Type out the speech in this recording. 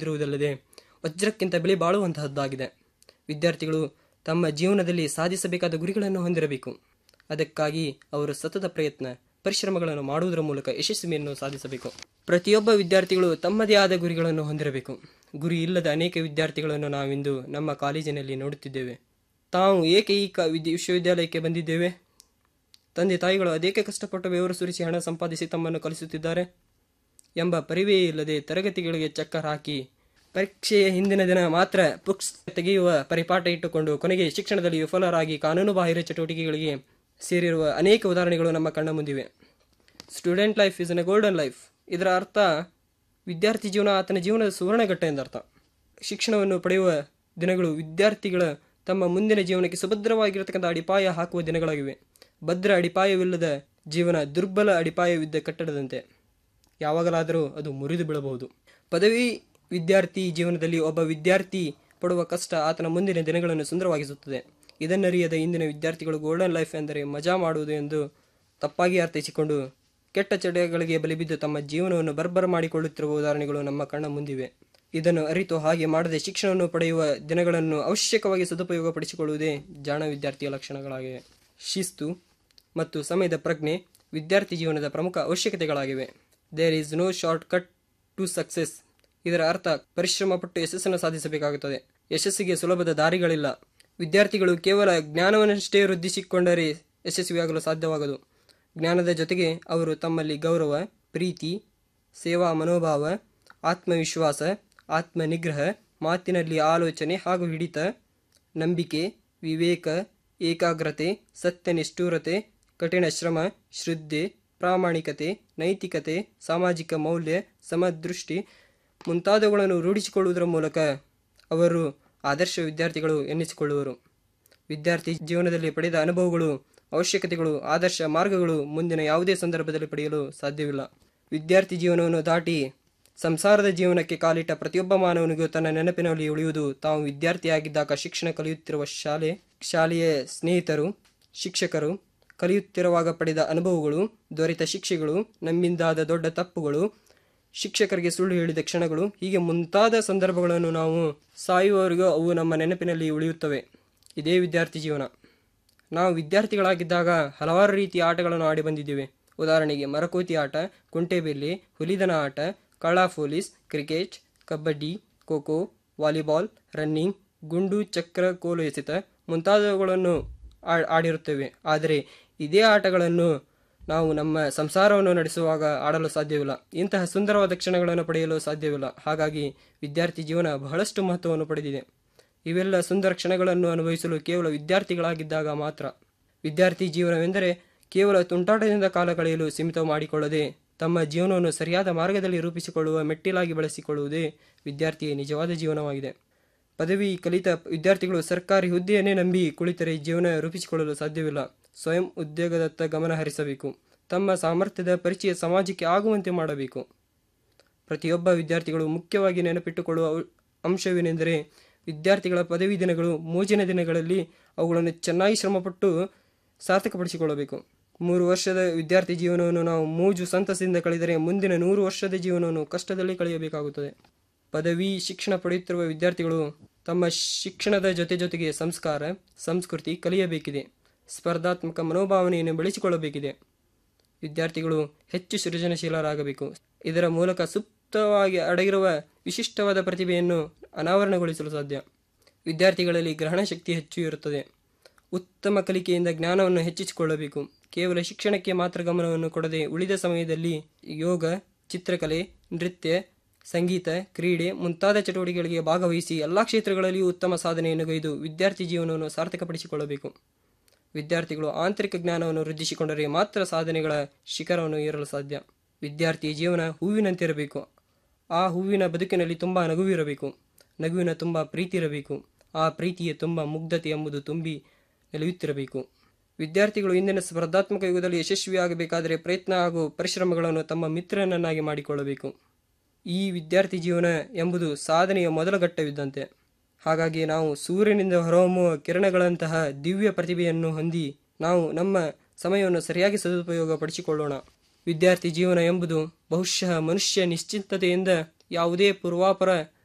ಮಾಡುತ್ತಿರುವುದಲ್ಲದೆ ವಜ್ರಕ್ಕಿಂತ ಬೆಲೆ ಬಾಳುವಂತಹದ್ದಾಗಿದೆ ವಿದ್ಯಾರ್ಥಿಗಳು ತಮ್ಮ ಜೀವನದಲ್ಲಿ ಸಾಧಿಸಬೇಕಾದ ಗುರಿಗಳನ್ನು ಹೊಂದಿರಬೇಕು ಅದಕ್ಕಾಗಿ ಅವರು ಸತತ ಪ್ರಯತ್ನ ಪರಿಶ್ರಮಗಳನ್ನು ಮಾಡುವುದರ ಮೂಲಕ ಯಶಸ್ವಿಯನ್ನು ಸಾಧಿಸಬೇಕು ಪ್ರತಿಯೊಬ್ಬ ವಿದ್ಯಾರ್ಥಿಗಳು ತಮ್ಮದೇ ಆದ ಗುರಿಗಳನ್ನು ಹೊಂದಿರಬೇಕು ಗುರಿ ಇಲ್ಲದ ಅನೇಕ ವಿದ್ಯಾರ್ಥಿಗಳನ್ನು ನಾವಿಂದು ನಮ್ಮ ಕಾಲೇಜಿನಲ್ಲಿ ನೋಡುತ್ತಿದ್ದೇವೆ ತಾವು ಏಕೆ ಈ ಕ ವಿದ್ಯ ವಿಶ್ವವಿದ್ಯಾಲಯಕ್ಕೆ ಬಂದಿದ್ದೇವೆ ತಂದೆ ತಾಯಿಗಳು ಅದೇಕೆ ಕಷ್ಟಪಟ್ಟು ಬೆವರು ಸುರಿಸಿ ಹಣ ಸಂಪಾದಿಸಿ ತಮ್ಮನ್ನು ಕಲಿಸುತ್ತಿದ್ದಾರೆ ಎಂಬ ಪರಿವೇ ಇಲ್ಲದೆ ತರಗತಿಗಳಿಗೆ ಚಕ್ಕರ್ ಹಾಕಿ ಪರೀಕ್ಷೆಯ ಹಿಂದಿನ ದಿನ ಮಾತ್ರ ಬುಕ್ಸ್ ತೆಗೆಯುವ ಪರಿಪಾಠ ಇಟ್ಟುಕೊಂಡು ಕೊನೆಗೆ ಶಿಕ್ಷಣದಲ್ಲಿ ವಿಫಲರಾಗಿ ಕಾನೂನು ಬಾಹಿರ ಚಟುವಟಿಕೆಗಳಿಗೆ ಸೇರಿರುವ ಅನೇಕ ಉದಾಹರಣೆಗಳು ನಮ್ಮ ಕಣ್ಣ ಮುಂದಿವೆ student life is an a golden life ಇದರ ಅರ್ಥ ವಿದ್ಯಾರ್ಥಿ ಜೀವನ ಆತನ ಜೀವನದ ಸುವರ್ಣಘಟ್ಟ ಎಂದರ್ಥ ಶಿಕ್ಷಣವನ್ನು ಪಡೆಯುವ ದಿನಗಳು ವಿದ್ಯಾರ್ಥಿಗಳ ತಮ್ಮ ಮುಂದಿನ ಜೀವನಕ್ಕೆ ಸುಭದ್ರವಾಗಿರತಕ್ಕಂಥ ಅಡಿಪಾಯ ಹಾಕುವ ದಿನಗಳಾಗಿವೆ ಭದ್ರ ಅಡಿಪಾಯವಿಲ್ಲದ ಜೀವನ ದುರ್ಬಲ ಅಡಿಪಾಯವಿದ್ದ ಕಟ್ಟಡದಂತೆ ಯಾವಾಗಲಾದರೂ ಅದು ಮುರಿದು ಬೀಳಬಹುದು ಪದವಿ ವಿದ್ಯಾರ್ಥಿ ಜೀವನದಲ್ಲಿ ಒಬ್ಬ ವಿದ್ಯಾರ್ಥಿ ಪಡುವ ಕಷ್ಟ ಆತನ ಮುಂದಿನ ದಿನಗಳನ್ನು ಸುಂದರವಾಗಿಸುತ್ತದೆ ಇದನ್ನರಿಯದ ಇಂದಿನ ವಿದ್ಯಾರ್ಥಿಗಳು ಗೋಲ್ಡನ್ ಲೈಫ್ ಎಂದರೆ ಮಜಾ ಮಾಡುವುದು ಎಂದು ತಪ್ಪಾಗಿ ಅರ್ಥೈಸಿಕೊಂಡು ಕೆಟ್ಟ ಚಟಗಳಿಗೆ ಬಲಿಬಿದ್ದು ತಮ್ಮ ಜೀವನವನ್ನು ಬರ್ಬರ ಮಾಡಿಕೊಳ್ಳುತ್ತಿರುವ ಉದಾಹರಣೆಗಳು ನಮ್ಮ ಕಣ್ಣ ಮುಂದಿವೆ ಇದನ್ನು ಅರಿತು ಹಾಗೆ ಮಾಡದೆ ಶಿಕ್ಷಣವನ್ನು ಪಡೆಯುವ ದಿನಗಳನ್ನು ಅವಶ್ಯಕವಾಗಿ ಸದುಪಯೋಗಪಡಿಸಿಕೊಳ್ಳುವುದೇ ಜಾಣ ವಿದ್ಯಾರ್ಥಿಯ ಲಕ್ಷಣಗಳಾಗಿವೆ ಶಿಸ್ತು ಮತ್ತು ಸಮಯದ ಪ್ರಜ್ಞೆ ವಿದ್ಯಾರ್ಥಿ ಜೀವನದ ಪ್ರಮುಖ ಅವಶ್ಯಕತೆಗಳಾಗಿವೆ there is no short cut to success ಇದರ ಅರ್ಥ ಪರಿಶ್ರಮ ಪಟ್ಟು ಯಶಸ್ಸನ್ನು ಸಾಧಿಸಬೇಕಾಗುತ್ತದೆ ಯಶಸ್ಸಿಗೆ ಸುಲಭದ ದಾರಿಗಳಿಲ್ಲ ವಿದ್ಯಾರ್ಥಿಗಳು ಕೇವಲ ಜ್ಞಾನವನ್ನಷ್ಟೇ ವೃದ್ಧಿಸಿಕೊಂಡರೆ ಯಶಸ್ವಿಯಾಗಲು ಸಾಧ್ಯವಾಗದು ಜ್ಞಾನದ ಜೊತೆಗೆ ಅವರು ತಮ್ಮಲ್ಲಿ ಗೌರವ ಪ್ರೀತಿ ಸೇವಾ ಮನೋಭಾವ ಆತ್ಮವಿಶ್ವಾಸ ಆತ್ಮನಿಗ್ರಹ ಮಾತಿನಲ್ಲಿ ಆಲೋಚನೆ ಹಾಗೂ ಹಿಡಿತ ನಂಬಿಕೆ ವಿವೇಕ ಏಕಾಗ್ರತೆ ಸತ್ಯನಿಷ್ಠೂರತೆ ಕಠಿಣ ಶ್ರಮ ಶ್ರದ್ಧೆ ಪ್ರಾಮಾಣಿಕತೆ ನೈತಿಕತೆ ಸಾಮಾಜಿಕ ಮೌಲ್ಯ ಸಮದೃಷ್ಟಿ ಮುಂತಾದವುಗಳನ್ನು ರೂಢಿಸಿಕೊಳ್ಳುವುದರ ಮೂಲಕ ಅವರು ಆದರ್ಶ ವಿದ್ಯಾರ್ಥಿಗಳು ಎನ್ನಿಸಿಕೊಳ್ಳುವರು ವಿದ್ಯಾರ್ಥಿ ಜೀವನದಲ್ಲಿ ಪಡೆದ ಅನುಭವಗಳು ಅವಶ್ಯಕತೆಗಳು ಆದರ್ಶ ಮಾರ್ಗಗಳು ಮುಂದಿನ ಯಾವುದೇ ಸಂದರ್ಭದಲ್ಲಿ ಪಡೆಯಲು ಸಾಧ್ಯವಿಲ್ಲ ವಿದ್ಯಾರ್ಥಿ ಜೀವನವನ್ನು ದಾಟಿ ಸಂಸಾರದ ಜೀವನಕ್ಕೆ ಕಾಲಿಟ್ಟ ಪ್ರತಿಯೊಬ್ಬ ಮಾನವನಿಗೂ ತನ್ನ ನೆನಪಿನಲ್ಲಿ ಉಳಿಯುವುದು ತಾವು ವಿದ್ಯಾರ್ಥಿಯಾಗಿದ್ದಾಗ ಶಿಕ್ಷಣ ಕಲಿಯುತ್ತಿರುವ ಶಾಲೆ ಶಾಲೆಯ ಸ್ನೇಹಿತರು ಶಿಕ್ಷಕರು ಕಲಿಯುತ್ತಿರುವಾಗ ಪಡೆದ ಅನುಭವಗಳು ದೊರೆತ ಶಿಕ್ಷೆಗಳು ನಮ್ಮಿಂದಾದ ದೊಡ್ಡ ತಪ್ಪುಗಳು ಶಿಕ್ಷಕರಿಗೆ ಸುಳ್ಳು ಹೇಳಿದ ಕ್ಷಣಗಳು ಹೀಗೆ ಮುಂತಾದ ಸಂದರ್ಭಗಳನ್ನು ನಾವು ಸಾಯುವವರೆಗೂ ಅವು ನಮ್ಮ ನೆನಪಿನಲ್ಲಿ ಉಳಿಯುತ್ತವೆ ಇದೇ ವಿದ್ಯಾರ್ಥಿ ಜೀವನ ನಾವು ವಿದ್ಯಾರ್ಥಿಗಳಾಗಿದ್ದಾಗ ಹಲವಾರು ರೀತಿಯ ಆಟಗಳನ್ನು ಆಡಿ ಬಂದಿದ್ದೇವೆ ಉದಾಹರಣೆಗೆ ಮರಕೋತಿ ಆಟ ಕುಂಟೆಬಿಲ್ಲೆ ಹುಲಿದನ ಆಟ ಕಳ್ಳ police cricket kabaddi kho kho volleyball running ಗುಂಡು ಚಕ್ರ ಕೋಲು ಎಸೆತ ಮುಂತಾದವುಗಳನ್ನು ಆ- ಆಡಿರುತ್ತೇವೆ ಆದರೆ ಇದೇ ಆಟಗಳನ್ನು ನಾವು ನಮ್ಮ ಸಂಸಾರವನ್ನು ನಡೆಸುವಾಗ ಆಡಲು ಸಾಧ್ಯವಿಲ್ಲ ಇಂತಹ ಸುಂದರವಾದ ಕ್ಷಣಗಳನ್ನು ಪಡೆಯಲು ಸಾಧ್ಯವಿಲ್ಲ ಹಾಗಾಗಿ ವಿದ್ಯಾರ್ಥಿ ಜೀವನ ಬಹಳಷ್ಟು ಮಹತ್ವವನ್ನು ಪಡೆದಿದೆ ಇವೆಲ್ಲ ಸುಂದರ ಕ್ಷಣಗಳನ್ನು ಅನುಭವಿಸಲು ಕೇವಲ ವಿದ್ಯಾರ್ಥಿಗಳಾಗಿದ್ದಾಗ ಮಾತ್ರ ವಿದ್ಯಾರ್ಥಿ ಜೀವನವೆಂದರೆ ಕೇವಲ ತುಂಟಾಟದಿಂದ ಕಾಲ ಕಳೆಯಲು ಸೀಮಿತ ಮಾಡಿಕೊಳ್ಳದೆ ತಮ್ಮ ಜೀವನವನ್ನು ಸರಿಯಾದ ಮಾರ್ಗದಲ್ಲಿ ರೂಪಿಸಿಕೊಳ್ಳುವ ಮೆಟ್ಟಿಲಾಗಿ ಬಳಸಿಕೊಳ್ಳುವುದೇ ವಿದ್ಯಾರ್ಥಿಯ ನಿಜವಾದ ಜೀವನವಾಗಿದೆ ಪದವಿ ಕಲಿತ ವಿದ್ಯಾರ್ಥಿಗಳು ಸರ್ಕಾರಿ ಹುದ್ದೆಯನ್ನೇ ನಂಬಿ ಕುಳಿತರೆ ಜೀವನ ರೂಪಿಸಿಕೊಳ್ಳಲು ಸಾಧ್ಯವಿಲ್ಲ ಸ್ವಯಂ ಉದ್ಯೋಗದತ್ತ ಗಮನ ಹರಿಸಬೇಕು ತಮ್ಮ ಸಾಮರ್ಥ್ಯದ ಪರಿಚಯ ಸಮಾಜಕ್ಕೆ ಆಗುವಂತೆ ಮಾಡಬೇಕು ಪ್ರತಿಯೊಬ್ಬ ವಿದ್ಯಾರ್ಥಿಗಳು ಮುಖ್ಯವಾಗಿ ನೆನಪಿಟ್ಟುಕೊಳ್ಳುವ ಅವ್- ಅಂಶವೇನೆಂದರೆ ವಿದ್ಯಾರ್ಥಿಗಳ ಪದವಿ ದಿನಗಳು ಮೋಜಿನ ದಿನಗಳಲ್ಲಿ ಅವುಗಳನ್ನು ಚೆನ್ನಾಗಿ ಶ್ರಮಪಟ್ಟು ಸಾರ್ಥಕಪಡಿಸಿಕೊಳ್ಳಬೇಕು ಮೂರು ವರ್ಷದ ವಿದ್ಯಾರ್ಥಿ ಜೀವನವನ್ನು ನಾವು ಮೋಜು ಸಂತಸದಿಂದ ಕಳೆದರೆ ಮುಂದಿನ ನೂರು ವರ್ಷದ ಜೀವನವನ್ನು ಕಷ್ಟದಲ್ಲಿ ಕಳೆಯಬೇಕಾಗುತ್ತದೆ ಪದವಿ ಶಿಕ್ಷಣ ಪಡೆಯುತ್ತಿರುವ ವಿದ್ಯಾರ್ಥಿಗಳು ತಮ್ಮ ಶಿಕ್ಷಣದ ಜೊತೆ ಜೊತೆಗೆ ಸಂಸ್ಕಾರ ಸಂಸ್ಕೃತಿ ಕಲಿಯಬೇಕಿದೆ ಸ್ಪರ್ಧಾತ್ಮಕ ಮನೋಭಾವನೆಯನ್ನು ಬೆಳೆಸಿಕೊಳ್ಳಬೇಕಿದೆ ವಿದ್ಯಾರ್ಥಿಗಳು ಹೆಚ್ಚು ಸೃಜನಶೀಲರಾಗಬೇಕು ಇದರ ಮೂಲಕ ಸುಪ್ತವಾಗಿ ಅಡಗಿರುವ ವಿಶಿಷ್ಟವಾದ ಪ್ರತಿಭೆಯನ್ನು ಅನಾವರಣಗೊಳಿಸಲು ಸಾಧ್ಯ ವಿದ್ಯಾರ್ಥಿಗಳಲ್ಲಿ ಗ್ರಹಣ ಶಕ್ತಿ ಹೆಚ್ಚು ಇರುತ್ತದೆ ಉತ್ತಮ ಕಲಿಕೆಯಿಂದ ಜ್ಞಾನವನ್ನು ಹೆಚ್ಚಿಸಿಕೊಳ್ಳಬೇಕು ಕೇವಲ ಶಿಕ್ಷಣಕ್ಕೆ ಮಾತ್ರ ಗಮನವನ್ನು ಕೊಡದೆ ಉಳಿದ ಸಮಯದಲ್ಲಿ ಯೋಗ ಚಿತ್ರಕಲೆ ನೃತ್ಯ ಸಂಗೀತ ಕ್ರೀಡೆ ಮುಂತಾದ ಚಟುವಟಿಕೆಗಳಿಗೆ ಭಾಗವಹಿಸಿ ಎಲ್ಲ ಕ್ಷೇತ್ರಗಳಲ್ಲಿಯೂ ಉತ್ತಮ ಸಾಧನೆಯನ್ನು ಗೈದು ವಿದ್ಯಾರ್ಥಿ ಜೀವನವನ್ನು ಸಾರ್ಥಕಪಡಿಸಿಕೊಳ್ಳಬೇಕು ವಿದ್ಯಾರ್ಥಿಗಳು ಆಂತರಿಕ ಜ್ಞಾನವನ್ನು ವೃದ್ಧಿಸಿಕೊಂಡರೆ ಮಾತ್ರ ಸಾಧನೆಗಳ ಶಿಖರವನ್ನು ಏರಲು ಸಾಧ್ಯ ವಿದ್ಯಾರ್ಥಿ ಜೀವನ ಹೂವಿನಂತಿರಬೇಕು ಆ ಹೂವಿನ ಬದುಕಿನಲ್ಲಿ ತುಂಬ ನಗುವಿರಬೇಕು ನಗುವಿನ ತುಂಬ ಪ್ರೀತಿ ಇರಬೇಕು ಆ ಪ್ರೀತಿಯ ತುಂಬ ಮುಗ್ಧತೆ ಎಂಬುದು ತುಂಬಿ ನಿಲುಯುತ್ತಿರಬೇಕು ವಿದ್ಯಾರ್ಥಿಗಳು ಇಂದಿನ ಸ್ಪರ್ಧಾತ್ಮಕ ಯುಗದಲ್ಲಿ ಯಶಸ್ವಿಯಾಗಬೇಕಾದರೆ ಪ್ರಯತ್ನ ಹಾಗೂ ಪರಿಶ್ರಮಗಳನ್ನು ತಮ್ಮ ಮಿತ್ರನನ್ನಾಗಿ ಮಾಡಿಕೊಳ್ಳಬೇಕು ಈ ವಿದ್ಯಾರ್ಥಿ ಜೀವನ ಎಂಬುದು ಸಾಧನೆಯ ಮೊದಲ ಘಟ್ಟವಿದ್ದಂತೆ ಹಾಗಾಗಿ ನಾವು ಸೂರ್ಯನಿಂದ ಹೊರಹೊಮ್ಮುವ ಕಿರಣಗಳಂತಹ ದಿವ್ಯ ಪ್ರತಿಭೆಯನ್ನು ಹೊಂದಿ ನಾವು ನಮ್ಮ ಸಮಯವನ್ನು ಸರಿಯಾಗಿ ಸದುಪಯೋಗಪಡಿಸಿಕೊಳ್ಳೋಣ ವಿದ್ಯಾರ್ಥಿ ಜೀವನ ಎಂಬುದು ಬಹುಶಃ ಮನುಷ್ಯ ನಿಶ್ಚಿಂತತೆಯಿಂದ ಯಾವುದೇ ಪೂರ್ವಾಪರ